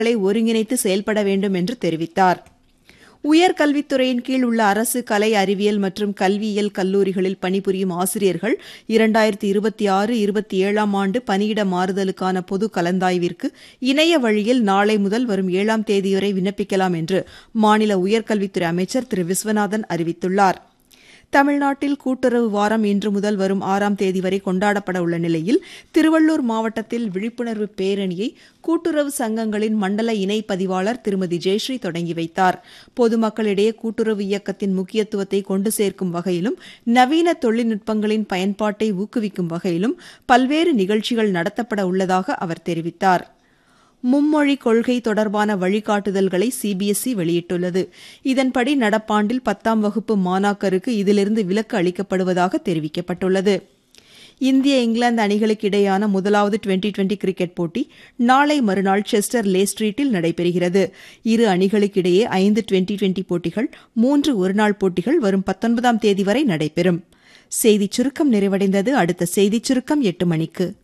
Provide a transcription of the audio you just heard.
களை ஒருங்கிணைத்து செயல்பட வேண்டும் என்று தெரிவித்தார் உயர்கல்வித்துறையின் கீழ் உள்ள அரசு கலை அறிவியல் மற்றும் கல்வியியல் கல்லூரிகளில் பணிபுரியும் ஆசிரியர்கள் இரண்டாயிரத்தி இருபத்தி ஆறு இருபத்தி ஏழாம் ஆண்டு பணியிட மாறுதலுக்கான பொது கலந்தாய்விற்கு இணைய வழியில் நாளை முதல் வரும் ஏழாம் தேதி வரை விண்ணப்பிக்கலாம் என்று மாநில உயர்கல்வித்துறை அமைச்சர் திரு விஸ்வநாதன் அறிவித்துள்ளார் தமிழ்நாட்டில் கூட்டுறவு வாரம் இன்று முதல் வரும் ஆறாம் தேதி வரை கொண்டாடப்பட உள்ள நிலையில் திருவள்ளூர் மாவட்டத்தில் விழிப்புணர்வு பேரணியை கூட்டுறவு சங்கங்களின் மண்டல இணை பதிவாளர் திருமதி ஜெயஸ்ரீ தொடங்கி வைத்தார் பொதுமக்களிடையே கூட்டுறவு இயக்கத்தின் முக்கியத்துவத்தை கொண்டு சேர்க்கும் வகையிலும் நவீன தொழில்நுட்பங்களின் பயன்பாட்டை ஊக்குவிக்கும் வகையிலும் பல்வேறு நிகழ்ச்சிகள் நடத்தப்பட உள்ளதாக அவர் தெரிவித்தார் மும்மொழி கொள்கை தொடர்பான வழிகாட்டுதல்களை சிபிஎஸ்இ வெளியிட்டுள்ளது இதன்படி நடப்பாண்டில் பத்தாம் வகுப்பு மாணாக்கருக்கு இதிலிருந்து விலக்கு அளிக்கப்படுவதாக தெரிவிக்கப்பட்டுள்ளது இந்திய இங்கிலாந்து அணிகளுக்கு இடையேயான முதலாவது டுவெண்டி டுவெண்டி கிரிக்கெட் போட்டி நாளை மறுநாள் செஸ்டர் லே ஸ்ட்ரீட்டில் நடைபெறுகிறது இரு அணிகளுக்கிடையே ஐந்து டுவெண்டி டுவெண்டி போட்டிகள் மூன்று ஒருநாள் போட்டிகள் வரும் பத்தொன்பதாம் தேதி வரை நடைபெறும் செய்திச் சுருக்கம் நிறைவடைந்தது அடுத்த செய்திச் சுருக்கம் எட்டு மணிக்கு